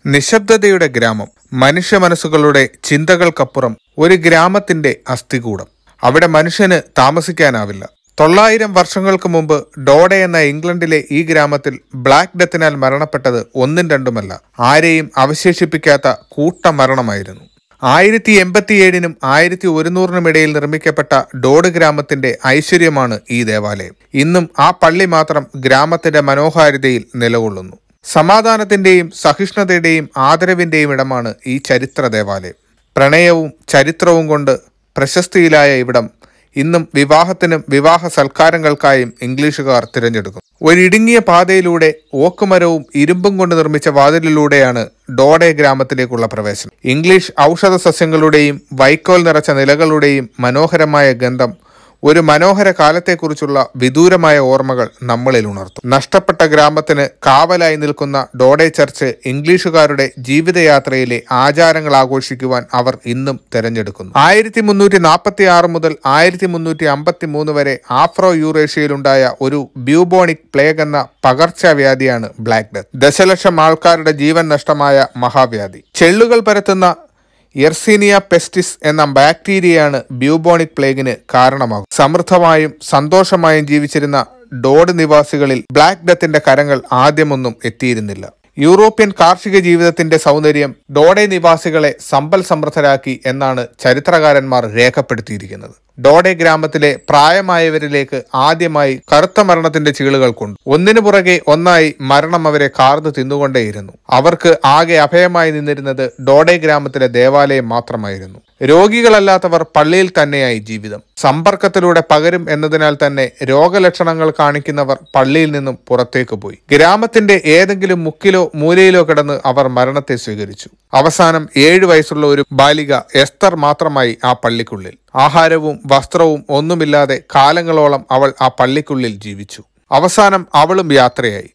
നിശബ്ദതയുടെ ഗ്രാമം മനുഷ്യ മനസ്സുകളുടെ ചിന്തകൾക്കപ്പുറം ഒരു ഗ്രാമത്തിന്റെ അസ്ഥികൂടം അവിടെ മനുഷ്യന് താമസിക്കാനാവില്ല തൊള്ളായിരം വർഷങ്ങൾക്ക് മുമ്പ് ഡോഡെ എന്ന ഇംഗ്ലണ്ടിലെ ഈ ഗ്രാമത്തിൽ ബ്ലാക്ക് ഡെത്തിനാൽ മരണപ്പെട്ടത് ഒന്നും രണ്ടുമല്ല ആരെയും അവശേഷിപ്പിക്കാത്ത കൂട്ടമരണമായിരുന്നു ആയിരത്തി എൺപത്തിയേഴിനും ആയിരത്തി ഒരുന്നൂറിനും ഇടയിൽ നിർമ്മിക്കപ്പെട്ട ഡോഡ് ഗ്രാമത്തിന്റെ ഐശ്വര്യമാണ് ഈ ദേവാലയം ഇന്നും ആ പള്ളി മാത്രം ഗ്രാമത്തിന്റെ മനോഹാരിതയിൽ നിലകൊള്ളുന്നു സമാധാനത്തിന്റെയും സഹിഷ്ണുതയുടെയും ആദരവിന്റെയും ഇടമാണ് ഈ ചരിത്ര ദേവാലയം പ്രണയവും ചരിത്രവും കൊണ്ട് പ്രശസ്തിയിലായ ഇവിടം ഇന്നും വിവാഹത്തിനും വിവാഹ സൽക്കാരങ്ങൾക്കായും ഇംഗ്ലീഷുകാർ തിരഞ്ഞെടുക്കും ഒരിടുങ്ങിയ പാതയിലൂടെ ഓക്കുമരവും ഇരുമ്പും കൊണ്ട് നിർമ്മിച്ച വാതിലിലൂടെയാണ് ഡോഡെ ഗ്രാമത്തിലേക്കുള്ള പ്രവേശനം ഇംഗ്ലീഷ് ഔഷധ സസ്യങ്ങളുടെയും വൈക്കോൽ നിറച്ച നിലകളുടെയും മനോഹരമായ ഗന്ധം ഒരു മനോഹര കാലത്തെക്കുറിച്ചുള്ള വിദൂരമായ ഓർമ്മകൾ നമ്മളിൽ ഉണർത്തും നഷ്ടപ്പെട്ട ഗ്രാമത്തിന് കാവലായി നിൽക്കുന്ന ഡോഡെ ചർച്ച് ഇംഗ്ലീഷുകാരുടെ ജീവിതയാത്രയിലെ ആചാരങ്ങൾ ആഘോഷിക്കുവാൻ അവർ ഇന്നും തെരഞ്ഞെടുക്കുന്നു ആയിരത്തി മുന്നൂറ്റി നാൽപ്പത്തി ആറ് മുതൽ ആയിരത്തി മുന്നൂറ്റി അമ്പത്തി മൂന്ന് വരെ ആഫ്രോ യൂറേഷ്യയിലുണ്ടായ ഒരു ബ്യൂബോണിക് പ്ലേഗ് എന്ന പകർച്ചവ്യാധിയാണ് ബ്ലാക്ക് ഡെത്ത് ദശലക്ഷം ആൾക്കാരുടെ ജീവൻ നഷ്ടമായ മഹാവ്യാധി ചെള്ളുകൾ പരത്തുന്ന എർസീനിയ പെസ്റ്റിസ് എന്ന ബാക്ടീരിയയാണ് ബ്യൂബോണിക് പ്ലേഗിന് കാരണമാകും സമൃദ്ധമായും സന്തോഷമായും ജീവിച്ചിരുന്ന ഡോഡ് നിവാസികളിൽ ബ്ലാക്ക് ഡെത്തിന്റെ കരങ്ങൾ ആദ്യമൊന്നും എത്തിയിരുന്നില്ല യൂറോപ്യൻ കാർഷിക ജീവിതത്തിന്റെ സൗന്ദര്യം ഡോഡെ നിവാസികളെ സമ്പൽ സമൃദ്ധരാക്കി എന്നാണ് ചരിത്രകാരന്മാർ രേഖപ്പെടുത്തിയിരിക്കുന്നത് ഡോഡെ ഗ്രാമത്തിലെ പ്രായമായവരിലേക്ക് ആദ്യമായി കറുത്ത മരണത്തിന്റെ ചീളുകൾ കൊണ്ടു ഒന്നിനു പുറകെ ഒന്നായി മരണം അവരെ കാർന്നു തിന്നുകൊണ്ടേയിരുന്നു അവർക്ക് ആകെ അഭയമായി നിന്നിരുന്നത് ഡോഡെ ഗ്രാമത്തിലെ ദേവാലയം മാത്രമായിരുന്നു രോഗികളല്ലാത്തവർ പള്ളിയിൽ തന്നെയായി ജീവിതം സമ്പർക്കത്തിലൂടെ പകരും എന്നതിനാൽ തന്നെ രോഗലക്ഷണങ്ങൾ കാണിക്കുന്നവർ പള്ളിയിൽ നിന്നും പുറത്തേക്ക് പോയി ഗ്രാമത്തിന്റെ ഏതെങ്കിലും മുക്കിലോ മൂലയിലോ കിടന്ന് അവർ മരണത്തെ സ്വീകരിച്ചു അവസാനം ഏഴു വയസ്സുള്ള ഒരു ബാലിക എസ്തർ മാത്രമായി ആ പള്ളിക്കുള്ളിൽ ആഹാരവും വസ്ത്രവും ഒന്നുമില്ലാതെ കാലങ്ങളോളം അവൾ ആ പള്ളിക്കുള്ളിൽ ജീവിച്ചു അവസാനം അവളും യാത്രയായി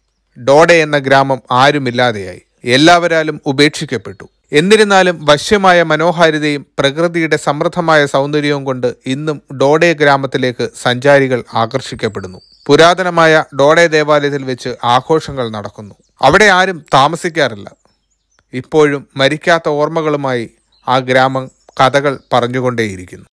ഡോഡെ എന്ന ഗ്രാമം ആരുമില്ലാതെയായി എല്ലാവരാലും ഉപേക്ഷിക്കപ്പെട്ടു എന്നിരുന്നാലും വശ്യമായ മനോഹാരിതയും പ്രകൃതിയുടെ സമൃദ്ധമായ സൗന്ദര്യവും കൊണ്ട് ഇന്നും ഡോഡെ ഗ്രാമത്തിലേക്ക് സഞ്ചാരികൾ ആകർഷിക്കപ്പെടുന്നു പുരാതനമായ ഡോഡെ ദേവാലയത്തിൽ വെച്ച് ആഘോഷങ്ങൾ നടക്കുന്നു അവിടെ ആരും താമസിക്കാറില്ല ഇപ്പോഴും മരിക്കാത്ത ഓർമ്മകളുമായി ആ ഗ്രാമം കഥകൾ പറഞ്ഞുകൊണ്ടേയിരിക്കുന്നു